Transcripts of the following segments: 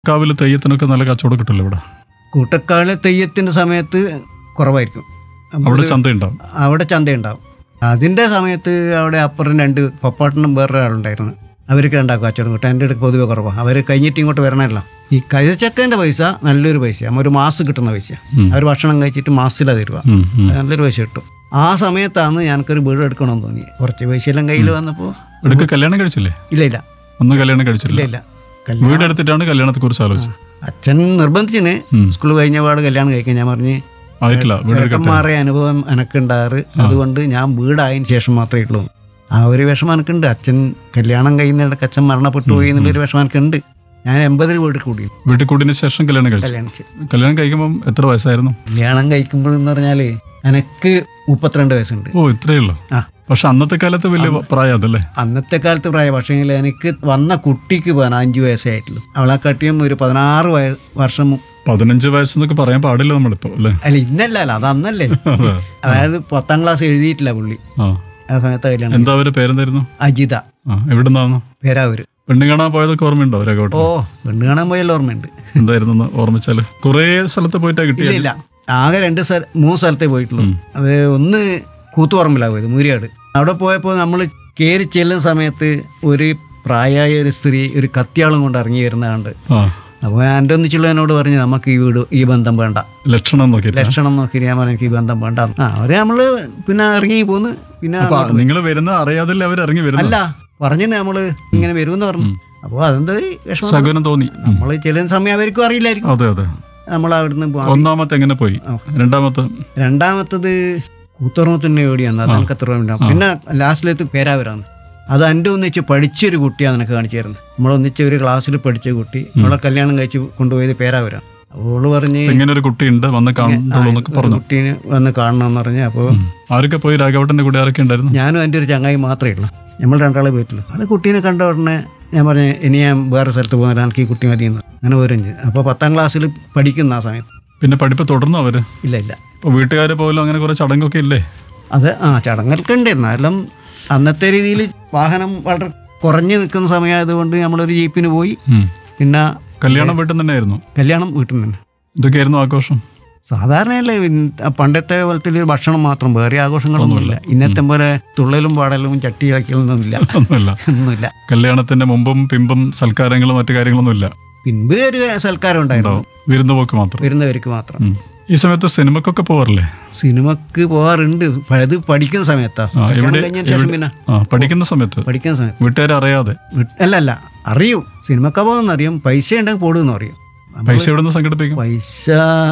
കാവിലെ തെയ്യത്തിനൊക്കെ നല്ല കച്ചവടം കിട്ടില്ല ഇവിടെ കൂട്ടക്കാളെ തെയ്യത്തിൻ്റെ സമയത്ത് കുറവായിരിക്കും അപ്പോൾ അവിടെ ചന്തയുണ്ടാവും അവിടെ ചന്തയുണ്ടാവും അതിൻ്റെ സമയത്ത് അവിടെ അപ്പുറം രണ്ട് പപ്പാട്ടനും വേറൊരാളുണ്ടായിരുന്നു അവർക്ക് രണ്ടാക്കും കച്ചവടം കിട്ടും എൻ്റെ അടുത്ത് പൊതുവെ കുറവാണ് അവർ കഴിഞ്ഞിട്ട് ഇങ്ങോട്ട് വരണമല്ലോ ഈ കൈതച്ചക്കൻ്റെ പൈസ നല്ലൊരു പൈസ നമ്മൾ ഒരു മാസം കിട്ടുന്ന പൈസ അവർ ഭക്ഷണം കഴിച്ചിട്ട് മാസത്തിലാണ് തരുക ഉം, ഉം. അത് നല്ലൊരു പൈസ കിട്ടും ആ സമയത്താണ് ഞങ്ങൾക്കൊരു വീട് എടുക്കണമെന്ന് തോന്നി കുറച്ച് പൈസ എല്ലാം കയ്യിൽ വന്നപ്പോൾ എടുക്ക കല്യാണം കഴിച്ചില്ലേ ഇല്ല ഇല്ല ഒന്ന് കല്യാണം കഴിച്ചില്ല ഇല്ല ഇല്ല കല്യാണം വീടെടുത്തിട്ടാണ് കല്യാണത്തെ കുറിച്ച് ആലോചിച്ചത് അച്ഛൻ നിർബന്ധിച്ചിന് സ്കൂൾ കഴിഞ്ഞ പാട് കല്യാണം കഴിക്കാൻ ഞാൻ പറഞ്ഞ് ആയിട്ടില്ല വീട് എടുക്കട്ടെ ഏട്ടന്മാരെ അനുഭവം എനക്കുണ്ടാറ് അതുകൊണ്ട് ഞാൻ വീടായതിനു ശേഷം മാത്രമേ ഉള്ളൂ ആ ഒരു വിഷമം എനിക്കുണ്ട് അച്ഛൻ കല്യാണം കഴിയുന്നിടക്ക് അച്ഛൻ മരണപ്പെട്ടു പോയി എന്നുള്ളൊരു വിഷമം എനിക്കുണ്ട് ഞാൻ എൺപതിൽ വീട് കൂടി വീട്ടിൽ കൂടിന് ശേഷം കല്യാണം കഴിച്ചു കല്യാണം ചെയ്തു. കല്യാണം കഴിക്കുമ്പോൾ എത്ര വയസ്സായിരുന്നു കല്യാണം കഴിക്കുമ്പോഴെന്ന് പറഞ്ഞാല് എനിക്ക് മുപ്പത്തിരണ്ട് വയസ്സുണ്ട് ഓ ഇത്രയേ ഉള്ളൂ ആ പക്ഷെ അന്നത്തെ കാലത്ത് വലിയ പ്രായം അതല്ലേ അന്നത്തെ കാലത്ത് പ്രായം പക്ഷേ എനിക്ക് വന്ന കുട്ടിക്ക് പതിനഞ്ച് വയസ്സേ ആയിട്ടുള്ളൂ അവളെ കാട്ടിയും ഒരു പതിനാറ് വയ വർഷം മു- പതിനഞ്ച് വയസ്സെന്നൊക്കെ പറയാൻ പാടില്ല നമ്മളിപ്പോ അല്ലേ അല്ല ഇന്നല്ല അല്ല അത് അന്നല്ലേ അതെ അതായത് പത്താം ക്ലാസ് എഴുതിയിട്ടില്ല പുള്ളി ആ ആ സമയത്ത് കല്യാണം എന്താ അവര് പേരെന്തായിരുന്നു അജിത ആ എവിടുന്നാന്നു പേരാവൂര് പെണ്ണ് കാണാൻ പോയതൊക്കെ ഓർമ്മയുണ്ടോ അവരൊക്കെ ഓ പെണ്ണ് കാണാൻ പോയല്ലോ ഓർമ്മയുണ്ട് എന്തായിരുന്നു ഓർമ്മിച്ചാല് കുറേ സ്ഥലത്ത് പോയിട്ടാ ഇല്ല കിട്ടിയ ഇല്ല ആകെ രണ്ട് സ്ഥല മൂന്ന് സ്ഥലത്തേ പോയിട്ടുള്ളൂ അത് ഒന്ന് കൂത്തുപറമ്പിലാണ് പോയത് മൂരിയാട് അവിടെ പോയപ്പോൾ നമ്മൾ കയറി ചെല്ലുന്ന സമയത്ത് ഒരു പ്രായമായ ഒരു സ്ത്രീ ഒരു കത്തിയാളും കൊണ്ട് ഇറങ്ങി വരുന്ന കണ്ട് ആ അപ്പോൾ എൻ്റെ ഒന്നിച്ചുള്ളതിനോട് പറഞ്ഞ് നമുക്ക് ഈ വീട് ഈ ബന്ധം വേണ്ട ലക്ഷണം നോക്കിയില്ല ലക്ഷണം നോക്കി ഞാൻ പറഞ്ഞു എനിക്ക് ഈ ബന്ധം വേണ്ട ആ അവരെ നമ്മൾ പിന്നെ ഇറങ്ങി പോന്ന് പിന്നെ അപ്പൊ നിങ്ങൾ വരുന്ന അറിയാതല്ലേ അവർ ഇറങ്ങി വരുന്നത് അല്ല പറഞ്ഞു നമ്മൾ ഇങ്ങനെ വരുമെന്ന് പറഞ്ഞു അപ്പോൾ അതെന്തോ ഒരു വിഷമം ശകുനം തോന്നി ഉം. നമ്മൾ ചെല്ലുന്ന സമയം അവർക്കും അറിയില്ലായിരിക്കും അതെ അതെ നമ്മൾ അവിടുന്ന് പോ- ഒന്നാമത്തെ എങ്ങനെ പോയി രണ്ടാമത്തെ രണ്ടാമത്തത് കൂത്തുറമത്തിൻ്റെ എവിടെയാണ് അത് എനിക്ക് അത്ര ഓർമ്മയില്ല. പിന്നെ ലാസ്റ്റിലേക്ക് പേരാവരാണ് അത് എൻ്റെ ഒന്നിച്ച് പഠിച്ചൊരു കുട്ടിയാണ് എനിക്ക് കാണിച്ചു തരുന്നത് നമ്മളൊന്നിച്ച് ഒരു ക്ലാസ്സിൽ പഠിച്ച കുട്ടി നമ്മളെ കല്യാണം കഴിച്ച് കൊണ്ടുപോയത് പേരാവരാണ് അപ്പോൾ അവള് പറഞ്ഞ് ഇങ്ങനെ ഒരു കുട്ടി ഉണ്ട് വന്ന് കാണുള്ളൂ എന്നൊക്കെ പറഞ്ഞു കുട്ടീനെ വന്ന് കാണണമെന്ന് പറഞ്ഞ് അപ്പോൾ ഉം. ആരൊക്കെ പോയി രാഘവട്ടന്റെ കൂടെ ആരൊക്കെ ഉണ്ടായിരുന്നു ഞാനും എൻ്റെ ഒരു ചങ്ങായി മാത്രമേ ഉള്ളൂ നമ്മൾ രണ്ടാളെ പോയിട്ടുള്ളൂ അത് കുട്ടീനെ കണ്ട ഉടനെ ഞാൻ പറഞ്ഞു ഇനി ഞാൻ വേറെ സ്ഥലത്ത് പോകുന്നില്ല എനിക്ക് ഈ കുട്ടി മതിയെന്ന് അങ്ങനെ പോരഞ്ച് അപ്പോൾ പത്താം ക്ലാസ്സിൽ പഠിക്കുന്ന ആ സമയത്ത് പിന്നെ പഠിപ്പ് തുടർന്നു അവര് ഇല്ല ഇല്ല ഇപ്പൊ വീട്ടുകാര് പോലും അങ്ങനെ കുറെ ചടങ്ങൊക്കെ ഇല്ലേ അത് ആ ചടങ്ങൊക്കെ ഉണ്ടായിരുന്നു എല്ലാം അന്നത്തെ രീതിയിൽ വാഹനം വളരെ കുറഞ്ഞു നിൽക്കുന്ന സമയമായതുകൊണ്ട് നമ്മളൊരു ജീപ്പിന് പോയി ഉം. പിന്നെ കല്യാണം വീട്ടിൽ തന്നെ ആയിരുന്നു കല്യാണം വീട്ടിൽ നിന്ന് തന്നെ ഇതൊക്കെയായിരുന്നു ആഘോഷം സാധാരണയല്ലേ ഇൻ- പണ്ടത്തെ പോലത്തെ ഒരു ഭക്ഷണം മാത്രം വേറെ ആഘോഷങ്ങളൊന്നുമില്ല ഇന്നത്തെ പോലെ തുള്ളലും പാടലും ചട്ടി കളിക്കലൊന്നുമില്ല ഒന്നുമില്ല ഒന്നുമില്ല കല്യാണത്തിന്റെ മുമ്പും പിമ്പും സൽക്കാരങ്ങളും മറ്റു കാര്യങ്ങളൊന്നും ഇല്ല പിൻപ് ഒരു സൽക്കാരം ഉണ്ടായിരുന്നു വിരുന്ന് പോക്ക് മാത്രം വരുന്നവർക്ക് മാത്രം ഉം. ഈ സമയത്ത് സിനിമക്കൊക്കെ പോവാറില്ലേ സിനിമക്ക് പോകാറുണ്ട് പഴയത് പഠിക്കുന്ന സമയത്താ ആ, കല്യാണം എവിടെ- കഴിഞ്ഞതിന് ശേഷം പിന്നെ ആ പഠിക്കുന്ന സമയത്ത് പഠിക്കുന്ന സമയത്ത് വീട്ടുകാരെ അറിയാതെ വീട്ട്- അല്ല അല്ല അറിയും സിനിമക്ക പോകുന്ന അറിയും പൈസ ഉണ്ടെങ്കിൽ പോടുമെന്ന് അറിയും പൈസ എവിടെ നിന്ന് സംഘടിപ്പിക്കും പൈസ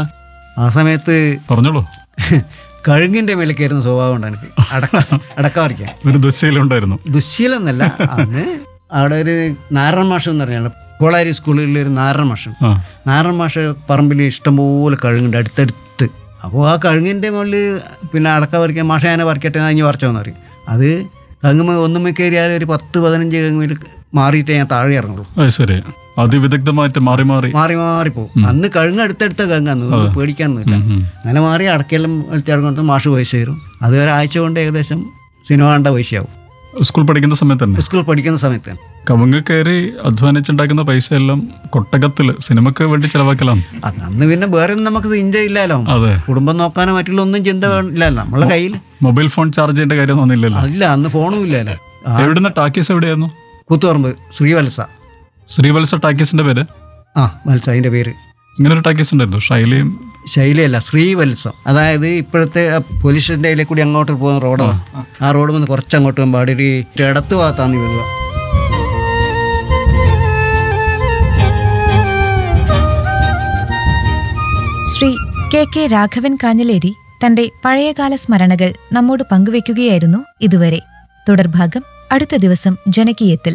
ആ സമയത്ത് പറഞ്ഞോളൂ കഴുങ്ങിന്റെ മേലേക്കായിരുന്നു സ്വഭാവം ഉണ്ട് എനിക്ക് അടക്ക അടക്ക പറിക്കാൻ ഒരു ദുശ്ശീലുണ്ടായിരുന്നു ദുശ്ശീലമെന്നല്ല അന്ന് അവിടെ ഒരു നാരായണ മാഷം എന്ന് പറഞ്ഞാൽ കോളാരി സ്കൂളിൽ ഒരു നാരായണ മാഷം ആ നാരായണ മാഷ പറമ്പിൽ ഇഷ്ടംപോലെ കഴുകുണ്ട് അടുത്തടുത്ത് അപ്പോൾ ആ കഴുങ്ങിൻ്റെ മുകളിൽ പിന്നെ അടക്ക പറിക്കാൻ മാഷ ഞാനെ പറിക്കട്ടെ കഴിഞ്ഞ് പറിച്ചോന്ന് പറയും അത് കങ്ങുമ്പോൾ ഒന്നുമ്മ കയറിയാൽ ഒരു പത്ത് പതിനഞ്ച് കങ്ങുമിൽ മാറിയിട്ടേ ഞാൻ താഴെ ഇറങ്ങുള്ളൂ അത് ശരി അതിവിദഗ്ധമായിട്ട് മാറി മാറി മാറി മാറി പോകും അന്ന് കഴുങ്ങ് അടുത്തടുത്ത കങ്ങാന്ന് ഒന്നും പേടിക്കാനൊന്നുമില്ല ഉം, ഉം. അങ്ങനെ മാറി അടക്കെല്ലാം വലിച്ചടക്കൊണ്ട് മാഷ് പൈസ തരും അത് ഒരാഴ്ച കൊണ്ട് ഏകദേശം സിനിമ കണ്ട പൈസയാവും സ്കൂൾ പഠിക്കുന്ന സമയത്ത് തന്നെ സ്കൂൾ പഠിക്കുന്ന സമയത്ത് കവുങ്ങ് കയറി അധ്വാനിച്ചുണ്ടാക്കുന്ന പൈസ എല്ലാം കൊട്ടകത്തില് സിനിമക്ക് വേണ്ടി ചെലവാക്കലാണ് അത് അന്ന് പിന്നെ വേറെ ഒന്നും നമുക്ക് ചിന്ത ഇല്ലല്ലോ അതെ കുടുംബം നോക്കാനോ മറ്റുള്ള ഒന്നും ചിന്ത ഇല്ലല്ലോ നമ്മളെ കയ്യിൽ മൊബൈൽ ഫോൺ ചാർജ് ചെയ്യേണ്ട കാര്യം ഒന്നുമില്ലല്ലോ അതില്ല അന്ന് ഫോണും ഇല്ലല്ലോ ആ, എവിടുന്ന ടാക്കീസ് എവിടെയായിരുന്നു കൂത്തുപറമ്പ് ശ്രീവത്സ ശ്രീവത്സ ടാക്കീസിന്റെ പേര് ആ വത്സ അതിൻ്റെ പേര് ഇങ്ങനെ ഒരു ടാക്കീസ് ഉണ്ടായിരുന്നു ഷൈലയും ശൈലിയല്ല ശ്രീവത്സം അതായത് ഇപ്പോഴത്തെ ആ പോലീസ് സ്റ്റേഷൻ്റെ കൂടി അങ്ങോട്ട് പോകുന്ന റോഡാണ് ആ റോഡ് വന്ന് കുറച്ച് അങ്ങോട്ട് പോകുമ്പോൾ അവിടെ ഒരു ഇടത്ത് ഭാഗത്താണ് ഈ വരിക ശ്രീ കെ കെ രാഘവൻ കാഞ്ഞിലേരി തന്റെ പഴയകാല സ്മരണകൾ നമ്മോട് പങ്കുവെക്കുകയായിരുന്നു ഇതുവരെ തുടർഭാഗം അടുത്ത ദിവസം ജനകീയത്തിൽ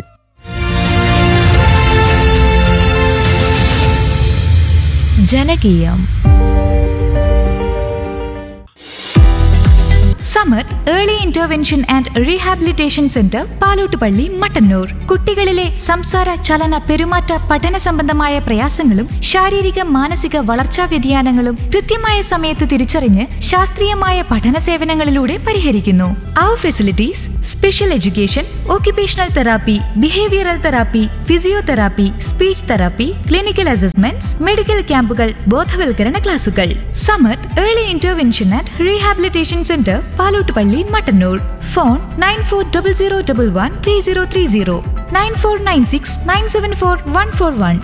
ജനകീയം Samar early intervention and rehabilitation centre Palottupalli Mattannur കുട്ടികളിലെ സംസാര ചലന പെരുമാറ്റ പഠന സംബന്ധമായ പ്രയാസങ്ങളും ശാരീരിക മാനസിക വളർച്ചാ വ്യതിയാനങ്ങളും കൃത്യമായ സമയത്ത് തിരിച്ചറിഞ്ഞ് ശാസ്ത്രീയമായ പഠന സേവനങ്ങളിലൂടെ പരിഹരിക്കുന്നു അവർ facilities special education occupational therapy behavioural therapy physiotherapy speech therapy clinical assessments medical ക്യാമ്പുകൾ ബോധവൽക്കരണ ക്ലാസുകൾ Samar early intervention and rehabilitation centre Palottupalli Mattannur phone nine four double zero double one three zero three zero nine four nine six nine seven four one four one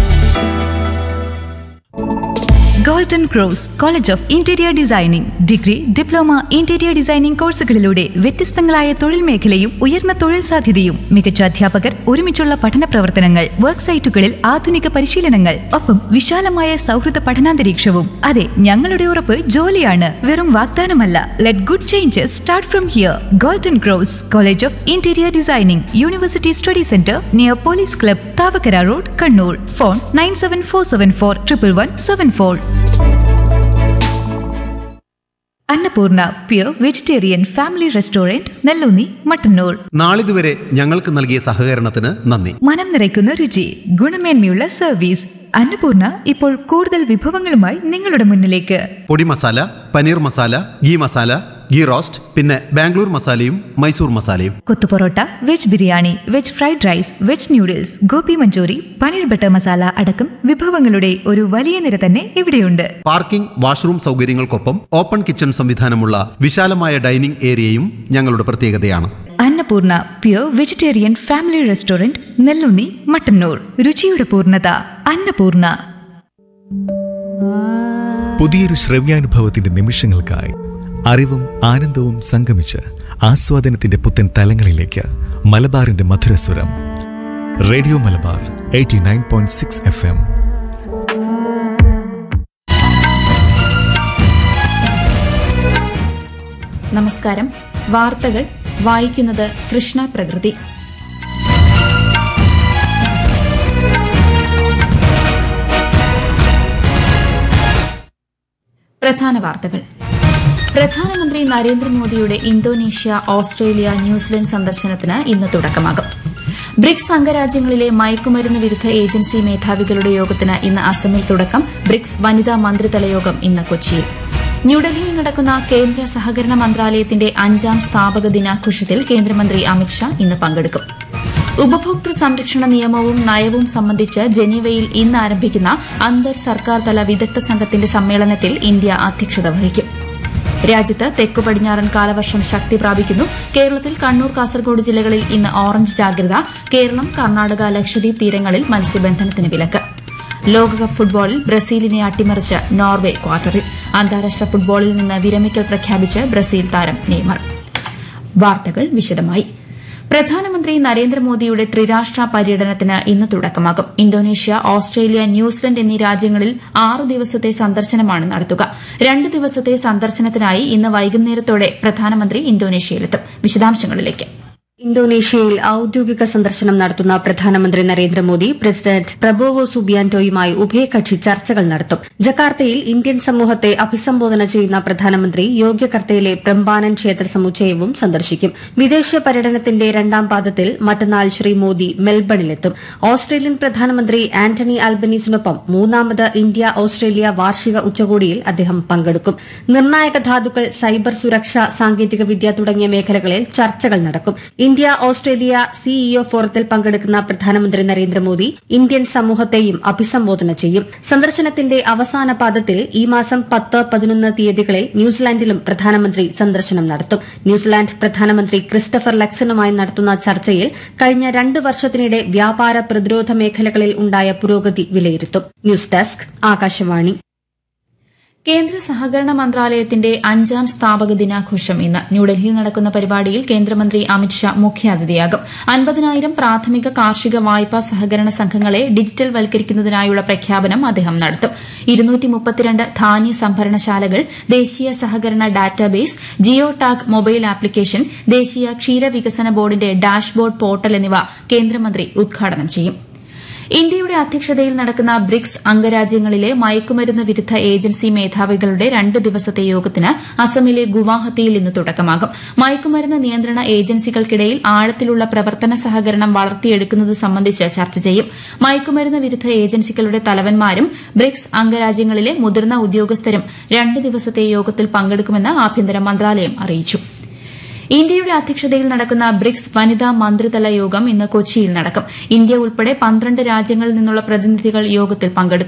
golden cross college of interior designing degree diploma interior designing കോഴ്സുകളിലൂടെ വ്യത്യസ്തങ്ങളായ തൊഴിൽ മേഖലയും ഉയർന്ന തൊഴിൽ സാധ്യതയും മികച്ച അധ്യാപകർ ഒരുമിച്ചുള്ള പഠന പ്രവർത്തനങ്ങൾ വർക്ക് സൈറ്റുകളിൽ ആധുനിക പരിശീലനങ്ങൾ ഒപ്പം വിശാലമായ സൗഹൃദ പഠനാന്തരീക്ഷവും അതെ ഞങ്ങളുടെ ഉറപ്പ് ജോലിയാണ് വെറും വാഗ്ദാനമല്ല let good changes start from here golden cross college of interior designing university study centre near police club Thavakkara road Kannur phone nine seven four seven four triple one seven four Annapurna pure vegetarian family restaurant Nellunni Mattannur നാളിതുവരെ ഞങ്ങൾക്ക് നൽകിയ സഹകരണത്തിന് നന്ദി മനം നിറയ്ക്കുന്ന രുചി ഗുണമേന്മയുള്ള service Annapurna ഇപ്പോൾ കൂടുതൽ വിഭവങ്ങളുമായി നിങ്ങളുടെ മുന്നിലേക്ക് പൊടി മസാല പനീർ മസാല ഗീ മസാല ഗീ റോസ്റ്റ് പിന്നെ ബാംഗ്ലൂർ മസാലയും മൈസൂർ മസാലയും kothu parotta veg biryani veg fried rice veg noodles gobi Manchurian paneer butter masala അടക്കം വിഭവങ്ങളുടെ ഒരു വലിയ നിര തന്നെ ഇവിടെയുണ്ട് പാർക്കിംഗ് വാഷ്റൂം സൗകര്യങ്ങൾക്കൊപ്പം ഓപ്പൺ കിച്ചൺ സംവിധാനമുള്ള വിശാലമായ ഡൈനിംഗ് ഏരിയയും ഞങ്ങളുടെ പ്രത്യേകതയാണ് Annapurna pure vegetarian family restaurant Nellunni Mattannur രുചിയുടെ പൂർണ്ണത അന്നപൂർണ പുതിയൊരു ശ്രവ്യാനുഭവത്തിന്റെ നിമിഷങ്ങൾക്കായി അറിവും ആനന്ദവും സംഗമിച്ച് ആസ്വാദനത്തിന്റെ പുത്തൻ തലങ്ങളിലേക്ക് മലബാറിന്റെ മധുരസ്വരം radio Malabar eighty nine point six F M നമസ്കാരം വാർത്തകൾ വായിക്കുന്നത് കൃഷ്ണ പ്രകൃതി പ്രധാന വാർത്തകൾ പ്രധാനമന്ത്രി നരേന്ദ്രമോദിയുടെ ഇന്തോനേഷ്യ ഓസ്ട്രേലിയ ന്യൂസിലൻഡ് സന്ദർശനത്തിന് ഇന്ന് തുടക്കമാകും ബ്രിക്സ് അംഗരാജ്യങ്ങളിലെ മയക്കുമരുന്ന് വിരുദ്ധ ഏജൻസി മേധാവികളുടെ യോഗത്തിന് ഇന്ന് അസമിൽ തുടക്കം ബ്രിക്സ് വനിതാ മന്ത്രിതല യോഗം ഇന്ന് കൊച്ചിയിൽ ന്യൂഡൽഹിയിൽ നടക്കുന്ന കേന്ദ്ര സഹകരണ മന്ത്രാലയത്തിന്റെ അഞ്ചാം സ്ഥാപക ദിനാഘോഷത്തിൽ കേന്ദ്രമന്ത്രി അമിത്ഷാ ഇന്ന് പങ്കെടുക്കും ഉപഭോക്തൃ സംരക്ഷണ നിയമവും നയവും സംബന്ധിച്ച് ജനീവയിൽ ഇന്ന് ആരംഭിക്കുന്ന അന്തർ സർക്കാർ തല വിദഗ്ധ സംഘത്തിന്റെ സമ്മേളനത്തിൽ ഇന്ത്യ അധ്യക്ഷത വഹിക്കും രാജ്യത്ത് തെക്കു പടിഞ്ഞാറൻ കാലവർഷം ശക്തി പ്രാപിക്കുന്നു കേരളത്തിൽ കണ്ണൂർ കാസർഗോഡ് ജില്ലകളിൽ ഇന്ന് ഓറഞ്ച് ജാഗ്രത കേരളം കർണാടക ലക്ഷദ്വീപ് തീരങ്ങളിൽ മത്സ്യബന്ധനത്തിന് വിലക്ക് ലോകകപ്പ് ഫുട്ബോളിൽ ബ്രസീലിനെ അട്ടിമറിച്ച് നോർവേ ക്വാർട്ടറിൽ അന്താരാഷ്ട്ര ഫുട്ബോളിൽ നിന്ന് വിരമിക്കൽ പ്രഖ്യാപിച്ച് ബ്രസീൽ താരം നെയ്മർ വാർത്തകൾ വിശദമായി പ്രധാനമന്ത്രി നരേന്ദ്രമോദിയുടെ ത്രിരാഷ്ട്ര പര്യടനത്തിന് ഇന്ന് തുടക്കമാകും ഇന്തോനേഷ്യ ഓസ്ട്രേലിയ ന്യൂസിലൻഡ് എന്നീ രാജ്യങ്ങളിൽ ആറു ദിവസത്തെ സന്ദർശനമാണ് നടത്തുക രണ്ട് ദിവസത്തെ സന്ദർശനത്തിനായി ഇന്ന് വൈകുന്നേരത്തോടെ പ്രധാനമന്ത്രി ഇന്തോനേഷ്യയിലെത്തും വിശദാംശങ്ങളിലേക്ക് ഇന്തോനേഷ്യയിൽ ഔദ്യോഗിക സന്ദർശനം നടത്തുന്ന പ്രധാനമന്ത്രി നരേന്ദ്രമോദി പ്രസിഡന്റ് പ്രബോവോ സുബിയാന്റോയുമായി ഉഭയകക്ഷി ചർച്ചകൾ നടത്തും ജക്കാർത്തയിൽ ഇന്ത്യൻ സമൂഹത്തെ അഭിസംബോധന ചെയ്യുന്ന പ്രധാനമന്ത്രി യോഗ്യകർത്തയിലെ പ്രംബാനൻ ക്ഷേത്ര സമുച്ചയവും സന്ദർശിക്കും വിദേശ പര്യടനത്തിന്റെ രണ്ടാം പാദത്തിൽ മറ്റന്നാൾ ശ്രീ മോദി മെൽബണിലെത്തും ഓസ്ട്രേലിയൻ പ്രധാനമന്ത്രി ആന്റണി ആൽബനീസിനൊപ്പം മൂന്നാമത് ഇന്ത്യ ഓസ്ട്രേലിയ വാർഷിക ഉച്ചകോടിയിൽ അദ്ദേഹം പങ്കെടുക്കും നിർണായക ധാതുക്കൾ സൈബർ സുരക്ഷ സാങ്കേതിക വിദ്യ തുടങ്ങിയ മേഖലകളിൽ ചർച്ചകൾ നടക്കും ഇന്ത്യ ഓസ്ട്രേലിയ സിഇഒ ഫോറത്തിൽ പങ്കെടുക്കുന്ന പ്രധാനമന്ത്രി നരേന്ദ്രമോദി ഇന്ത്യൻ സമൂഹത്തെയും അഭിസംബോധന ചെയ്യും സന്ദർശനത്തിന്റെ അവസാന പാദത്തിൽ ഈ മാസം പത്ത് പതിനൊന്ന് തീയതികളിൽ ന്യൂസിലാൻഡിലും പ്രധാനമന്ത്രി സന്ദർശനം നടത്തും ന്യൂസിലാൻഡ് പ്രധാനമന്ത്രി ക്രിസ്റ്റഫർ ലക്സണുമായി നടത്തുന്ന ചർച്ചയിൽ കഴിഞ്ഞ രണ്ട് വർഷത്തിനിടെ വ്യാപാര പ്രതിരോധ മേഖലകളിൽ ഉണ്ടായ പുരോഗതി വിലയിരുത്തും ന്യൂസ് ഡെസ്ക് ആകാശവാണി കേന്ദ്ര സഹകരണ മന്ത്രാലയത്തിന്റെ അഞ്ചാം സ്ഥാപക ദിനാഘോഷം ഇന്ന് ന്യൂഡൽഹിയിൽ നടക്കുന്ന പരിപാടിയിൽ കേന്ദ്രമന്ത്രി അമിത്ഷാ മുഖ്യാതിഥിയാകും അൻപതിനായിരം പ്രാഥമിക കാർഷിക വായ്പാ സഹകരണ സംഘങ്ങളെ ഡിജിറ്റൽ വൽക്കരിക്കുന്നതിനായുള്ള പ്രഖ്യാപനം അദ്ദേഹം നടത്തും ഇരുന്നൂറ്റി മുപ്പത്തിരണ്ട് ധാന്യ സംഭരണശാലകൾ ദേശീയ സഹകരണ database geo tag mobile application ദേശീയ ക്ഷീരവികസന ബോർഡിന്റെ ഡാഷ്ബോർഡ് പോർട്ടൽ എന്നിവ കേന്ദ്രമന്ത്രി ഉദ്ഘാടനം ചെയ്യും ഇന്ത്യയുടെ അധ്യക്ഷതയിൽ നടക്കുന്ന ബ്രിക്സ് അംഗരാജ്യങ്ങളിലെ മയക്കുമരുന്ന് വിരുദ്ധ ഏജൻസി മേധാവികളുടെ രണ്ട് ദിവസത്തെ യോഗത്തിന് അസമിലെ ഗുവാഹത്തിയിൽ ഇന്ന് തുടക്കമാകും മയക്കുമരുന്ന് നിയന്ത്രണ ഏജൻസികൾക്കിടയിൽ ആഴത്തിലുള്ള പ്രവർത്തന സഹകരണം വളർത്തിയെടുക്കുന്നത് സംബന്ധിച്ച് ചർച്ച ചെയ്യും മയക്കുമരുന്ന് വിരുദ്ധ ഏജൻസികളുടെ തലവന്മാരും ബ്രിക്സ് അംഗരാജ്യങ്ങളിലെ മുതിർന്ന ഉദ്യോഗസ്ഥരും രണ്ട് ദിവസത്തെ യോഗത്തിൽ പങ്കെടുക്കുമെന്ന് ആഭ്യന്തര മന്ത്രാലയം അറിയിച്ചു ഇന്ത്യയുടെ അധ്യക്ഷതയിൽ നടക്കുന്ന ബ്രിക്സ് വനിതാ മന്ത്രിതല യോഗം ഇന്ന് കൊച്ചിയിൽ നടക്കും ഇന്ത്യ ഉൾപ്പെടെ പന്ത്രണ്ട് രാജ്യങ്ങളിൽ നിന്നുള്ള പ്രതിനിധികൾ യോഗത്തിൽ പങ്കെടുക്കും